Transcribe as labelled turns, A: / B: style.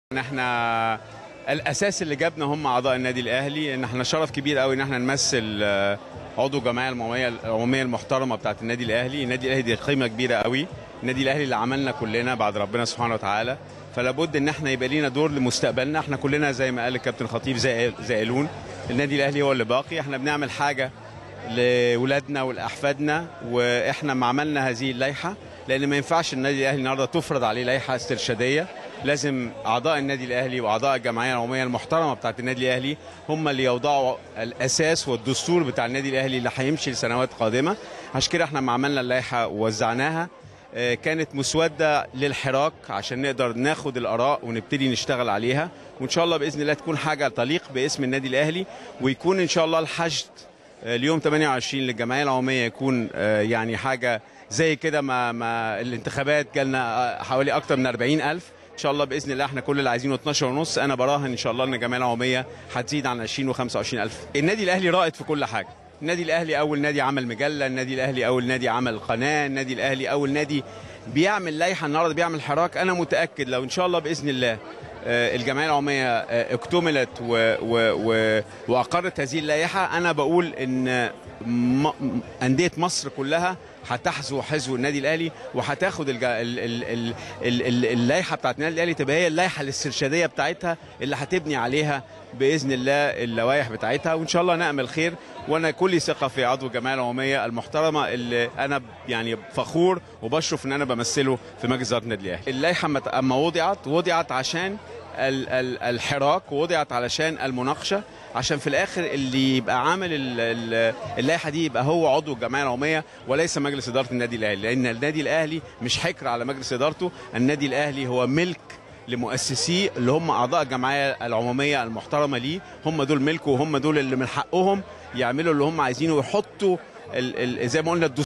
A: ان احنا الاساس اللي جابنا هم اعضاء النادي الاهلي ان احنا شرف كبير قوي ان احنا نمثل آه، عضو الجمعيه العموميه العموميه المحترمه بتاعه النادي الاهلي النادي الاهلي دي قيمه كبيره قوي النادي الاهلي اللي عملنا كلنا بعد ربنا سبحانه وتعالى فلا بد ان احنا يبقى لينا دور لمستقبلنا احنا كلنا زي ما قال الكابتن خطيب زائل- زائلون النادي الاهلي هو اللي باقي احنا بنعمل حاجه لاولادنا ولاحفادنا واحنا ما عملنا هذه اللائحه لان ما ينفعش النادي الاهلي النهارده تفرض عليه لائحه استرشاديه لازم اعضاء النادي الاهلي واعضاء الجمعيه العموميه المحترمه بتاعه النادي الاهلي هم اللي يوضعوا الاساس والدستور بتاع النادي الاهلي اللي هيمشي لسنوات قادمه عشان كده احنا ما عملنا اللائحه ووزعناها آه، كانت مسوده للحراك عشان نقدر ناخد الاراء ونبتدي نشتغل عليها وان شاء الله باذن الله تكون حاجه تليق باسم النادي الاهلي ويكون ان شاء الله الحشد آه، اليوم 28 للجمعيه العموميه يكون آه، يعني حاجه زي كده ما ما الانتخابات جالنا آه، حوالي اكتر من 40 الف ان شاء الله باذن الله احنا كل اللي عايزينه 12 ونص انا براهن ان شاء الله ان الجمعيه العموميه هتزيد عن 20 و25 الف النادي الاهلي رائد في كل حاجه النادي الاهلي اول نادي عمل مجله النادي الاهلي اول نادي عمل قناه النادي الاهلي اول نادي بيعمل لائحه النهارده بيعمل حراك انا متاكد لو ان شاء الله باذن الله آه، الجمعيه العموميه آه، اكتملت و و و واقرت هذه اللائحه انا بقول ان م- م- انديه مصر كلها هتحذو حذو النادي الاهلي وهتاخد الج- ال- ال- ال- ال- ال- اللائحه بتاعت النادي الاهلي تبقى هي اللائحه الاسترشاديه بتاعتها اللي هتبني عليها باذن الله اللوائح بتاعتها وان شاء الله نامل خير وانا كل ثقه في عضو الجمعيه العموميه المحترمه اللي انا يعني فخور وبشرف ان انا بمثله في مجلس اداره النادي الاهلي. اللائحه مت- اما وضعت وضعت عشان ال- ال- الحراك ووضعت علشان المناقشه عشان في الاخر اللي يبقى عامل ال- ال- اللائحه دي يبقى هو عضو الجمعيه العموميه وليس مجلس اداره النادي الاهلي لان النادي الاهلي مش حكر على مجلس ادارته النادي الاهلي هو ملك لمؤسسيه اللي هم اعضاء الجمعيه العموميه المحترمه ليه هم دول ملكه وهم دول اللي من حقهم يعملوا اللي هم عايزينه ويحطوا ال- ال- زي ما قلنا الدستور